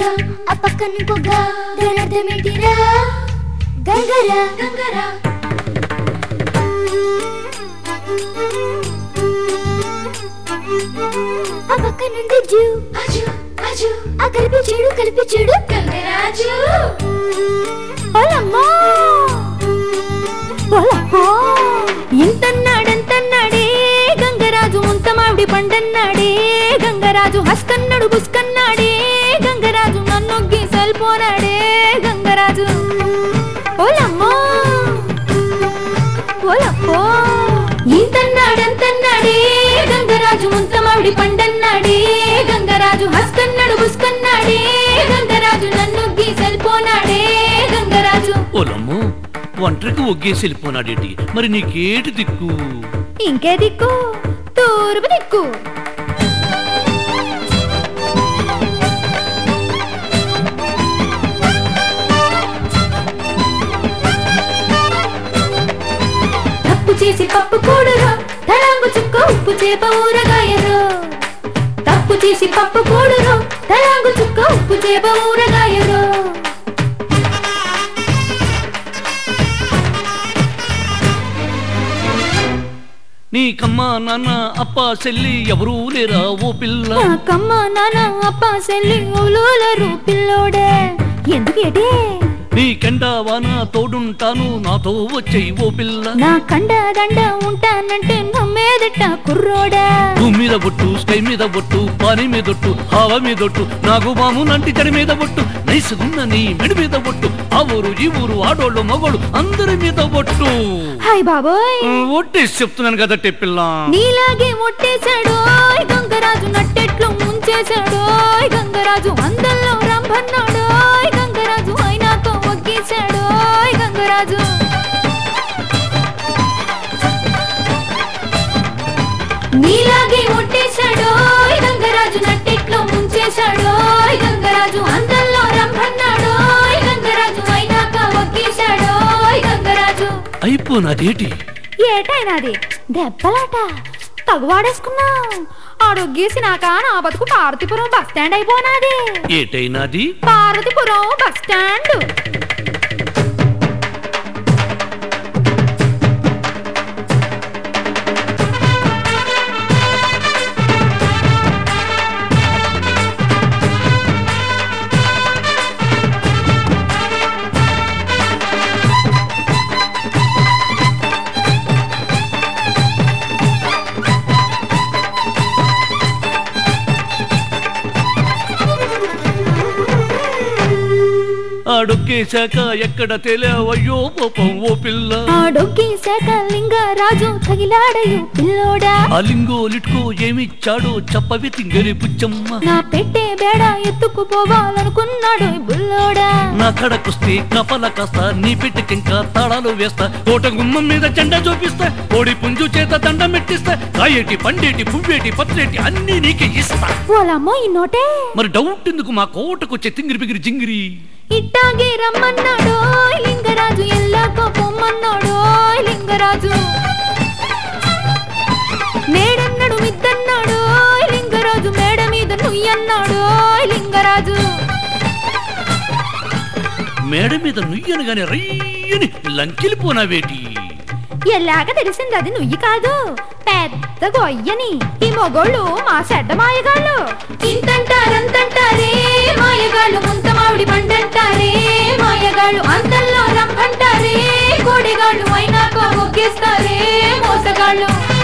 ఆ పక్కన పొగ దాని అర్థమేంటిరా గంగరా గంగరా ఆ పక్కనుంది జూ అజు అజు ఆ కలిపి చూడు కలిపి చూడు గంగరాజు ఓలమ్మా ఓలమ్మా ఇంతన్నాడంతన్నాడే గంగరాజు ముంత మామిడి పండన్నాడే గంగరాజు హస్కన్నాడు బుస్కన్నాడే గంగరాజు నన్నొగ్గి సల్పోనాడే గంగరాజు ఓలమ్మా ఓలప్పో ఇంతన్నాడంతన్నాడే గంగరాజు ముంత మామిడి పండన్నాడే గంగరాజు హస్కన్నాడు బుస్కన్నాడే గంగరాజు నన్నొగ్గి సల్పోనాడే గంగరాజు ఓలమ్మో ఒంటరికి ఒగ్గేసి వెళ్ళిపోనాడేటి మరి నీకేటి దిక్కు ఇంకే దిక్కు తూర్పు దిక్కు తప్పు చేసి పప్పు కూడరు తలాంగు చుక్క ఉప్పు చేప ఊరగాయరు తప్పు చేసి పప్పు కూడరు తలాంగు చుక్క ఉప్పు చేప ఊరగాయరు నీకమ్మా నాన్న అప్ప చెల్లి ఎవరూ లేరా ఓ పిల్ల నాకమ్మ నాన్న అప్ప సెల్లి ఉలూలరు పిల్లోడే ఎందుకేటే నీకెండ వాన తోడుంటాను నాతో వచ్చేయి ఓ పిల్ల నా కండ దండ ఉంటానంటే నమ్మేదట కుర్రోడా భూమి మీద బొట్టు స్కై మీద బొట్టు పాని మీద ఒట్టు హావ మీద ఒట్టు నాకు బాము నంటి తడి మీద బొట్టు నైసుగున్న నీ మెడి మీద బొట్టు ఆ ఊరు ఈ ఊరు ఆడోళ్ళు మగోళ్ళు అందరి మీద బొట్టు హాయ్ బాబోయ్ ఒట్టేసి చెప్తున్నాను కదా పిల్ల నీలాగే ఒట్టేశాడు గంగరాజు నట్టెట్లు ముంచేశాడు గంగరాజు అందల్లో రంభన్నాడు గంగరాజు అయినాతో ఒగ్గేశాడు గంగరాజు నీలాగే ఒట్టేశాడు గంగరాజు నట్టెట్లో ముంచేశాడు గంగరాజు అందల్లో రంభన్నాడు గంగరాజు అయినాక ఒగ్గేశాడు గంగరాజు అయిపోనాదేటి ఏటైనాది దెబ్బలాట తగువాడేసుకున్నా ఆడొగ్గేసినాక నా బతుకు పార్వతీపురం బస్ స్టాండ్ అయిపోనాది ఏటైనాది పార్వతీపురం బస్ స్టాండ్ ఆడొక్కేశాక ఎక్కడ తేలావయ్యో పాపం ఓ పిల్ల ఆడొగ్గేశాక లింగరాజు తగిలాడయు పిల్లోడా ఆ లింగో లిట్కో ఏమిచ్చాడో చెప్పవి తింగరి పుచ్చమ్మ నా పెట్టే బేడ ఎత్తుకుపోవాలనుకున్నాడు ఈ బుల్లోడా నా కడకొస్తే కపల కాస్త నీ పెట్టికింకా తాళాలు వేస్తా కోట గుమ్మం మీద జెండా చూపిస్తా కోడి పుంజు చేత దండం పెట్టిస్తా కాయేటి పండేటి పువ్వేటి పత్రేటి అన్ని నీకే ఇస్తా ఓలమ్మో ఈ నోటే మరి డౌట్ ఎందుకు మా కోటకొచ్చే తింగిరి బిగిరి జింగిరి ఇట్టాగే రమ్మన్నాడు లింగరాజు ఎల్లాకో పొమ్మన్నాడు లింగరాజు మేడన్నాడు మిద్దన్నాడు లింగరాజు మేడ మీద నుయ్యన్నాడు లింగరాజు మేడ మీద నుయ్యను గాని రయ్యని లంకిలిపోనావేటి ఎలాగ తెలిసింది అది నుయ్యి కాదు పెద్ద గొయ్యని ఈ మొగోళ్ళు మా చెడ్డ మాయగాళ్ళు ఇంతంటారంతంటారే మాయగాళ్ళు ముంత మామిడి పండంటారే మాయగాళ్ళు అంతల్లో రంపంటారే కోడిగాళ్ళు అయినాక మొగ్గేస్తారే మోసగాళ్ళు